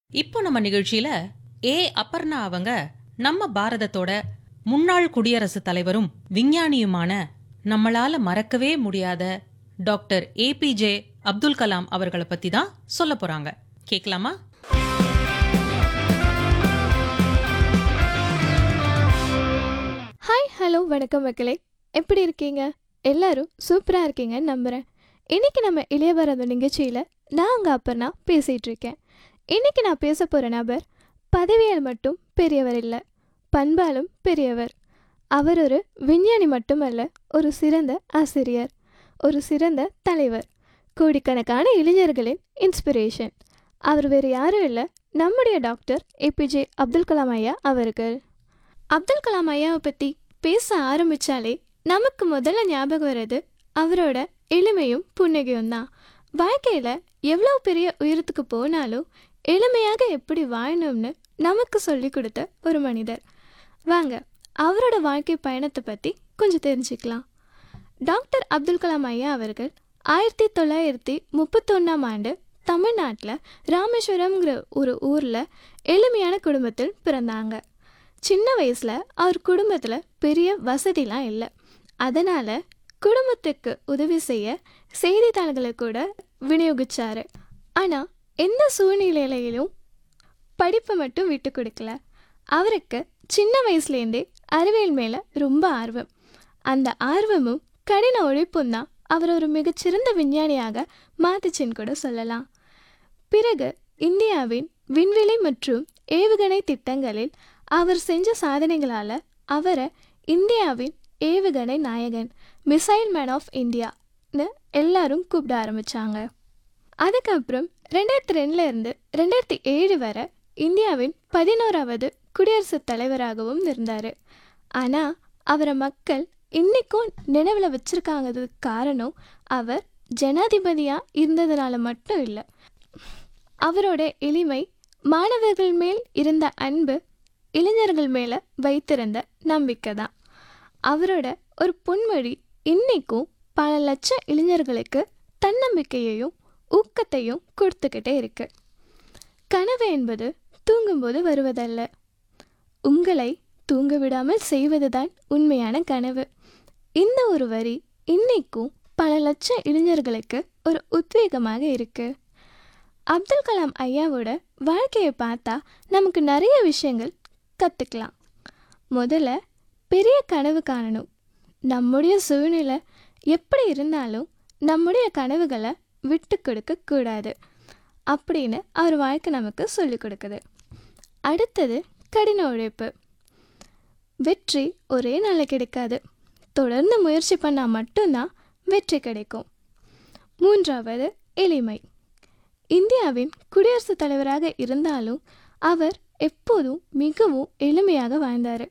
இப்போ நம்ம நிகழ்ச்சியில ஏ அப்பர்ணா அவங்க நம்ம பாரதத்தோட முன்னாள் குடியரசுத் தலைவரும் விஞ்ஞானியுமான நம்மளால மறக்கவே முடியாத டாக்டர் ஏபிஜே அப்துல் கலாம் அவர்களை பத்தி தான் சொல்ல போறாங்க கேட்கலாமா ஹாய் ஹலோ வணக்கம் மக்களே எப்படி இருக்கீங்க எல்லாரும் சூப்பராக இருக்கீங்கன்னு நம்புகிறேன் இன்னைக்கு நம்ம இளையவரது நிகழ்ச்சியில் நான் அங்கே அப்பர்னா பேசிகிட்டு இருக்கேன் இன்னைக்கு நான் பேச போகிற நபர் பதவியால் மட்டும் பெரியவர் இல்லை பண்பாலும் பெரியவர் அவர் ஒரு விஞ்ஞானி மட்டுமல்ல ஒரு சிறந்த ஆசிரியர் ஒரு சிறந்த தலைவர் கோடிக்கணக்கான இளைஞர்களின் இன்ஸ்பிரேஷன் அவர் வேறு யாரும் இல்லை நம்முடைய டாக்டர் ஏபிஜே அப்துல் கலாம் ஐயா அவர்கள் அப்துல் கலாம் ஐயாவை பற்றி பேச ஆரம்பித்தாலே நமக்கு முதல்ல ஞாபகம் வர்றது அவரோட எளிமையும் புன்னகையும் தான் வாழ்க்கையில் எவ்வளோ பெரிய உயரத்துக்கு போனாலும் எளிமையாக எப்படி வாழணும்னு நமக்கு சொல்லி கொடுத்த ஒரு மனிதர் வாங்க அவரோட வாழ்க்கை பயணத்தை பற்றி கொஞ்சம் தெரிஞ்சுக்கலாம் டாக்டர் அப்துல் கலாம் ஐயா அவர்கள் ஆயிரத்தி தொள்ளாயிரத்தி முப்பத்தொன்னாம் ஆண்டு தமிழ்நாட்டில் ராமேஸ்வரம்ங்கிற ஒரு ஊரில் எளிமையான குடும்பத்தில் பிறந்தாங்க சின்ன வயசில் அவர் குடும்பத்தில் பெரிய வசதிலாம் இல்லை அதனால் குடும்பத்துக்கு உதவி செய்ய செய்தித்தாள்களை கூட விநியோகிச்சாரு ஆனால் எந்த சூழ்நிலையிலும் படிப்பை மட்டும் விட்டு கொடுக்கல அவருக்கு சின்ன வயசுலேருந்தே அறிவியல் மேலே ரொம்ப ஆர்வம் அந்த ஆர்வமும் கடின உழைப்பும் தான் அவர் ஒரு மிகச்சிறந்த விஞ்ஞானியாக மாத்துச்சுன்னு கூட சொல்லலாம் பிறகு இந்தியாவின் விண்வெளி மற்றும் ஏவுகணை திட்டங்களில் அவர் செஞ்ச சாதனைகளால் அவரை இந்தியாவின் ஏவுகணை நாயகன் மிசைல் மேன் ஆஃப் இந்தியான்னு எல்லாரும் கூப்பிட ஆரம்பித்தாங்க அதுக்கப்புறம் ரெண்டாயிரத்தி ரெண்டுலேருந்து ரெண்டாயிரத்தி ஏழு வரை இந்தியாவின் பதினோராவது குடியரசுத் தலைவராகவும் இருந்தார் ஆனால் அவரை மக்கள் இன்றைக்கும் நினைவில் வச்சுருக்காங்கிறதுக்கு காரணம் அவர் ஜனாதிபதியாக இருந்ததுனால மட்டும் இல்லை அவரோட எளிமை மாணவர்கள் மேல் இருந்த அன்பு இளைஞர்கள் மேலே வைத்திருந்த நம்பிக்கை தான் அவரோட ஒரு பொன்மொழி இன்னைக்கும் பல லட்சம் இளைஞர்களுக்கு தன்னம்பிக்கையையும் ஊக்கத்தையும் கொடுத்துக்கிட்டே இருக்கு கனவு என்பது தூங்கும்போது வருவதல்ல உங்களை தூங்க விடாமல் செய்வதுதான் உண்மையான கனவு இந்த ஒரு வரி இன்னைக்கும் பல லட்சம் இளைஞர்களுக்கு ஒரு உத்வேகமாக இருக்கு அப்துல் கலாம் ஐயாவோட வாழ்க்கையை பார்த்தா நமக்கு நிறைய விஷயங்கள் கற்றுக்கலாம் முதல்ல பெரிய கனவு காணணும் நம்முடைய சூழ்நிலை எப்படி இருந்தாலும் நம்முடைய கனவுகளை விட்டு கொடுக்க கூடாது அப்படின்னு அவர் வாழ்க்கை நமக்கு சொல்லிக் கொடுக்குது அடுத்தது கடின உழைப்பு வெற்றி ஒரே நாளில் கிடைக்காது தொடர்ந்து முயற்சி பண்ணால் மட்டும்தான் வெற்றி கிடைக்கும் மூன்றாவது எளிமை இந்தியாவின் குடியரசுத் தலைவராக இருந்தாலும் அவர் எப்போதும் மிகவும் எளிமையாக வாழ்ந்தார்